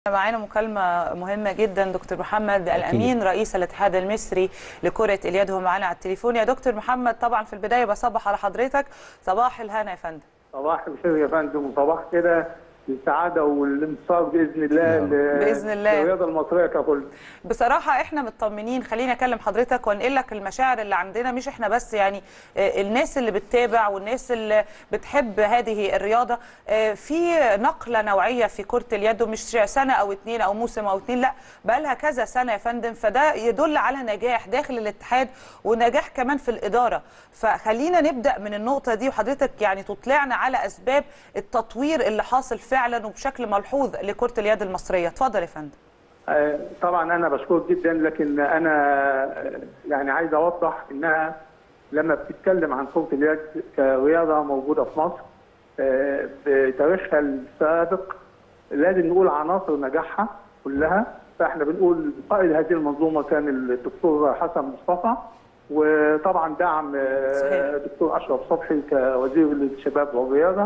معانا مكالمة مهمة جدا دكتور محمد الأمين رئيس الاتحاد المصري لكرة اليد هو معانا على التليفون يا دكتور محمد طبعا في البداية بصبح على حضرتك صباح الهنا يا فندم صباح الخير يا فندم وصباح كده السعادة والانتصار بإذن الله ل- بإذن الله. للرياضة المصرية ككل بصراحة احنا مطمنين خليني اكلم حضرتك وانقل لك المشاعر اللي عندنا مش احنا بس يعني آه، الناس اللي بتتابع والناس اللي بتحب هذه الرياضة آه، في نقلة نوعية في كرة اليد ومش سنة او اتنين او موسم او اتنين لا بقالها كذا سنة يا فندم فده يدل على نجاح داخل الاتحاد ونجاح كمان في الإدارة فخلينا نبدأ من النقطة دي وحضرتك يعني تطلعنا على أسباب التطوير اللي حاصل فعلا وبشكل ملحوظ لكرة اليد المصرية اتفضل يا فندم آه، طبعا أنا بشكرك جدا لكن أنا آه، يعني عايز أوضح إنها لما بتتكلم عن كرة اليد كرياضة موجودة في مصر آه، بتاريخها السابق لازم نقول عناصر نجاحها كلها فاحنا بنقول قائد هذه المنظومة كان الدكتور حسن مصطفى وطبعا دعم آه، صحيح. الدكتور أشرف صبحي كوزير الشباب والرياضة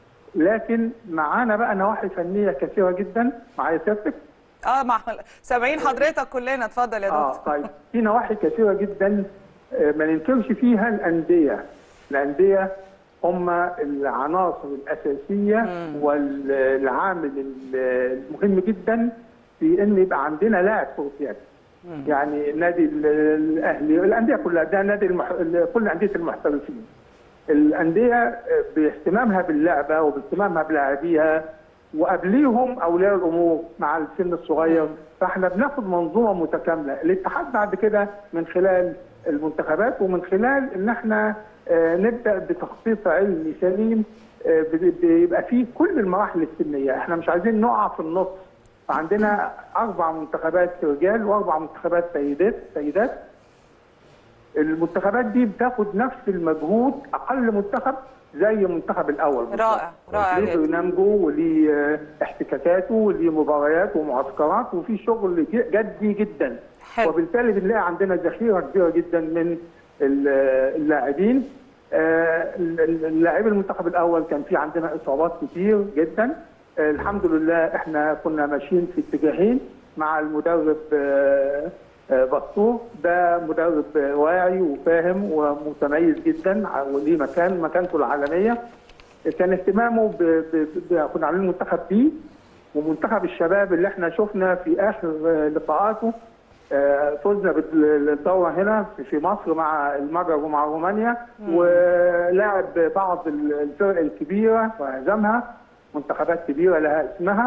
لكن معانا بقى نواحي فنية كثيرة جدا معايا سيادتك اه مع سامعين حضرتك كلنا اتفضل يا اه دكتور طيب في نواحي كثيره جدا آه، ما ننكرش فيها الانديه الانديه هم العناصر الاساسيه والعامل المهم جدا في ان يبقى عندنا لاعب كره يد يعني نادي ال- الاهلي الانديه كلها ده نادي المح... كل انديه المحترفين الانديه آه، باهتمامها باللعبه وباهتمامها بلاعبيها وقبليهم اولياء الامور مع السن الصغير فاحنا بناخد منظومه متكامله الاتحاد بعد كده من خلال المنتخبات ومن خلال ان احنا آه، نبدا بتخطيط علمي سليم آه، بي- بيبقى فيه كل المراحل السنيه احنا مش عايزين نقع في النص عندنا اربع منتخبات رجال واربع منتخبات سيدات سيدات المنتخبات دي بتاخد نفس المجهود اقل منتخب زي المنتخب الاول بالظبط. رائع رائع ليه جدا برنامجه وليه آه، احتكاكاته وليه مباريات ومعسكرات وفي شغل ج- جدي جدا حلو. وبالتالي بنلاقي عندنا ذخيره كبيره جدا من ال- اللاعبين آه، ال- ال- اللاعبي المنتخب الاول كان في عندنا اصابات كتير جدا آه، الحمد لله احنا كنا ماشيين في اتجاهين مع المدرب آه، آه، بسطور ده مدرب آه، واعي وفاهم ومتميز جدا ع- وليه مكان مكانته العالميه كان اهتمامه ب... ب... ب... كنا عاملين منتخب بي ومنتخب الشباب اللي احنا شفنا في اخر آه، لقاءاته آه، فزنا بالدوره هنا في- في مصر مع المجر ومع رومانيا ولعب بعض الفرق الكبيره وهزمها منتخبات كبيره لها اسمها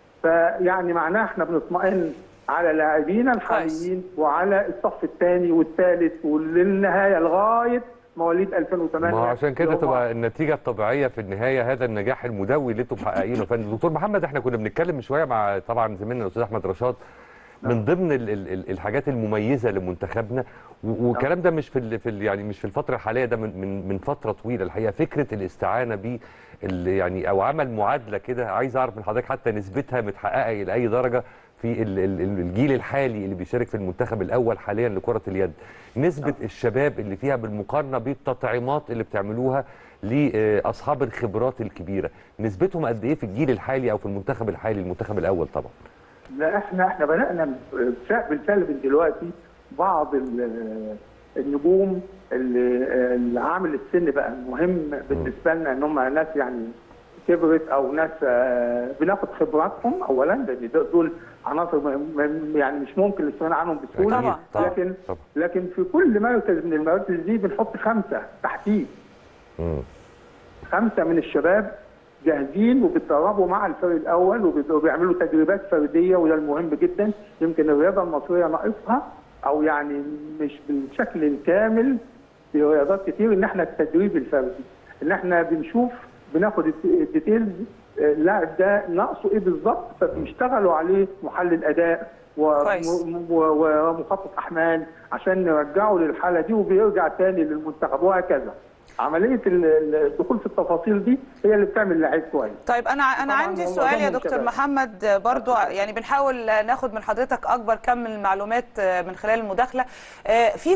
فيعني معناه احنا بنطمئن على لاعبينا الحاليين وعلى الصف الثاني والثالث وللنهايه لغايه مواليد 2008 ما هو عشان كده اللي هم تبقى النتيجه الطبيعيه في النهايه هذا النجاح المدوي اللي انتم محققينه يا فندم دكتور محمد احنا كنا بنتكلم من شويه مع طبعا زميلنا الاستاذ احمد رشاد من ضمن ال ال ال الحاجات المميزه لمنتخبنا و- والكلام ده مش في ال في ال يعني مش في الفتره الحاليه ده من من من فتره طويله الحقيقه فكره الاستعانه ب يعني او عمل معادله كده عايز اعرف من حضرتك حتى نسبتها متحققه الى اي درجه في ال ال ال- الجيل الحالي اللي بيشارك في المنتخب الاول حاليا لكره اليد نسبه الشباب اللي فيها بالمقارنه بالتطعيمات اللي بتعملوها لاصحاب الخبرات الكبيره نسبتهم قد ايه في الجيل الحالي او في المنتخب الحالي المنتخب الاول طبعا لا احنا احنا بدانا بالفعل بالفعل من دلوقتي بعض ال- النجوم اللي اللي عامل السن بقى مهم بالنسبه لنا ان هم ناس يعني كبرت او ناس آه، بناخد خبراتهم اولا لان دول- دول عناصر م- م- يعني مش ممكن الاستغناء عنهم بسهوله طبعا، طبعا، لكن طبعا. لكن في كل مركز من المراكز دي بنحط خمسه تحتيه مم. خمسه من الشباب جاهزين وبيتدربوا مع الفريق الاول وبي- وبيعملوا تدريبات فرديه وده المهم جدا يمكن الرياضه المصريه ناقصها او يعني مش بالشكل الكامل في رياضات كتير ان احنا التدريب الفردي ان احنا بنشوف بناخد الت- الديتيلز آه، اللاعب ده ناقصه ايه بالظبط فبيشتغلوا عليه محلل اداء و- كويس. م- و- ومخطط احمال عشان نرجعه للحاله دي وبيرجع تاني للمنتخب وهكذا عمليه ال- ال- الدخول في التفاصيل دي هي اللي بتعمل لعيب كويس طيب انا انا طبعاً عندي هو سؤال يا معظمهم دكتور شباب. محمد برضو يعني بنحاول ناخد من حضرتك اكبر كم من المعلومات من خلال المداخله آه، في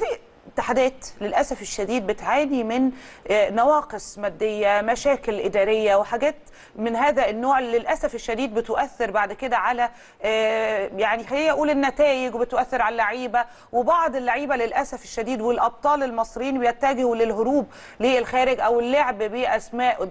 اتحادات للاسف الشديد بتعاني من آه، نواقص ماديه مشاكل اداريه وحاجات من هذا النوع اللي للاسف الشديد بتؤثر بعد كده على آه، يعني خليني اقول النتائج وبتؤثر على اللعيبه وبعض اللعيبه للاسف الشديد والابطال المصريين بيتجهوا للهروب للخارج او اللعب باسماء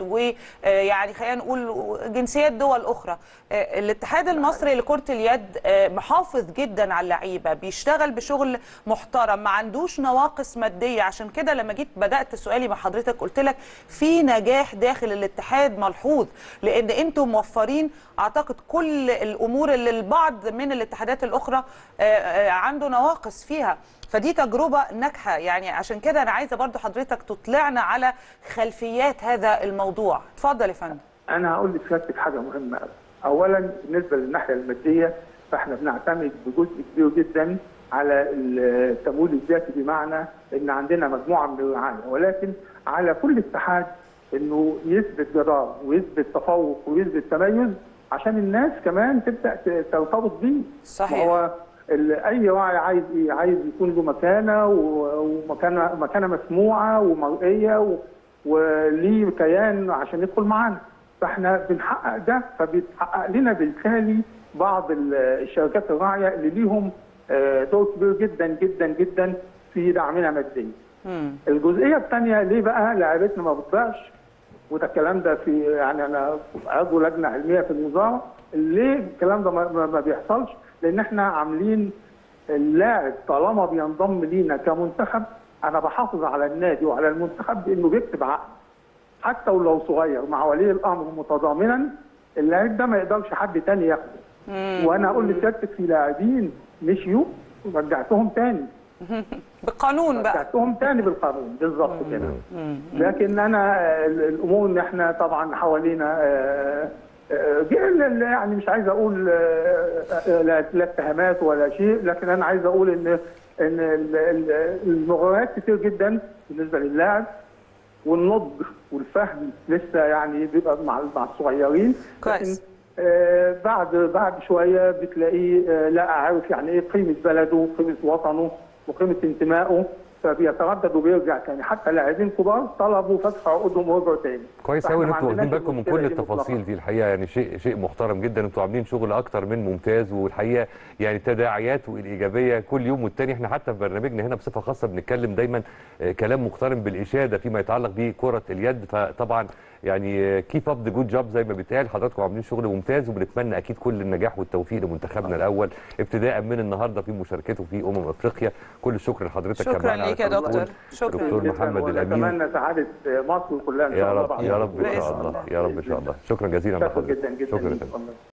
ويعني خلينا نقول جنسيات دول اخرى آه، الاتحاد المصري لكره اليد آه، محافظ جدا على اللعيبه بيشتغل بشغل محترم ما عندوش نواقص ماديه عشان كده لما جيت بدات سؤالي مع حضرتك قلت لك في نجاح داخل الاتحاد ملحوظ لان انتم موفرين اعتقد كل الامور اللي البعض من الاتحادات الاخرى آه، آه، عنده نواقص فيها فدي تجربه ناجحه يعني عشان كده انا عايزه برضو حضرتك تطلعنا على خلفيات هذا الموضوع اتفضل يا فندم انا هقول لسيادتك حاجه مهمه قوي. اولا بالنسبه للناحيه الماديه فاحنا بنعتمد بجزء كبير جدا على التمويل الذاتي بمعنى ان عندنا مجموعه من الرعايه ولكن على كل اتحاد انه يثبت جدار ويثبت تفوق ويثبت تميز عشان الناس كمان تبدا ت- ترتبط بيه. صحيح. ما هو ال- اي راعي عايز ايه؟ عايز يكون له مكانه و- ومكانه مكانه مسموعه ومرئيه و- وليه كيان عشان يدخل معانا فاحنا بنحقق ده فبيتحقق لنا بالتالي بعض ال- الشركات الراعيه اللي ليهم آه، دور كبير جدا جدا جدا في دعمنا ماديا. مم. الجزئيه الثانيه ليه بقى لعيبتنا ما بتضيعش وده الكلام ده في يعني انا عضو لجنه علميه في الوزاره ليه الكلام ده ما, ما- ما بيحصلش؟ لان احنا عاملين اللاعب طالما بينضم لينا كمنتخب انا بحافظ على النادي وعلى المنتخب بانه بيكتب عقد حتى ولو صغير مع ولي الامر متضامنا اللاعب ده ما يقدرش حد تاني ياخده وانا اقول لسيادتك في لاعبين مشيوا ورجعتهم تاني بالقانون بقى رجعتهم تاني بالقانون بالظبط كده لكن انا ال- الامور ان احنا طبعا حوالينا آه، آه، جيل- يعني مش عايز اقول آه، آه، لا لا اتهامات ولا شيء لكن انا عايز اقول ان ان ال- ال- المغريات كتير جدا بالنسبه للاعب والنضج والفهم لسه يعني بيبقى مع مع الصغيرين كويس. لكن آه، بعد بعد شويه بتلاقيه آه، لا عارف يعني ايه قيمه بلده وقيمه وطنه وقيمه انتمائه فبيتردد وبيرجع تاني حتى لاعبين كبار طلبوا فتح عقودهم ورجعوا تاني كويس فإحنا قوي ان ما انتوا واخدين عندناش بالكم من المشكلة كل دي مطلقاً. التفاصيل دي الحقيقه يعني شيء شيء محترم جدا انتوا عاملين شغل اكتر من ممتاز والحقيقه يعني تداعياته الايجابيه كل يوم والتاني احنا حتى في برنامجنا هنا بصفه خاصه بنتكلم دايما آه، كلام مقترن بالاشاده فيما يتعلق بكره اليد فطبعا يعني كيب اب ذا جود جوب زي ما بيتقال حضراتكم عاملين شغل ممتاز وبنتمنى اكيد كل النجاح والتوفيق لمنتخبنا الاول ابتداء من النهارده في مشاركته في امم افريقيا كل الشكر لحضرتك شكراً كمان على ليك يا التليفون. دكتور. شكراً. دكتور جداً محمد الامين ونتمنى سعاده مصر كلها ان شاء يا الله رب بعد يا رب ان بإذن شاء الله الله. يا رب ان شاء الله شكرا جزيلا شكرا لحضرتك جدا جدا شكرا ليك جدا والله.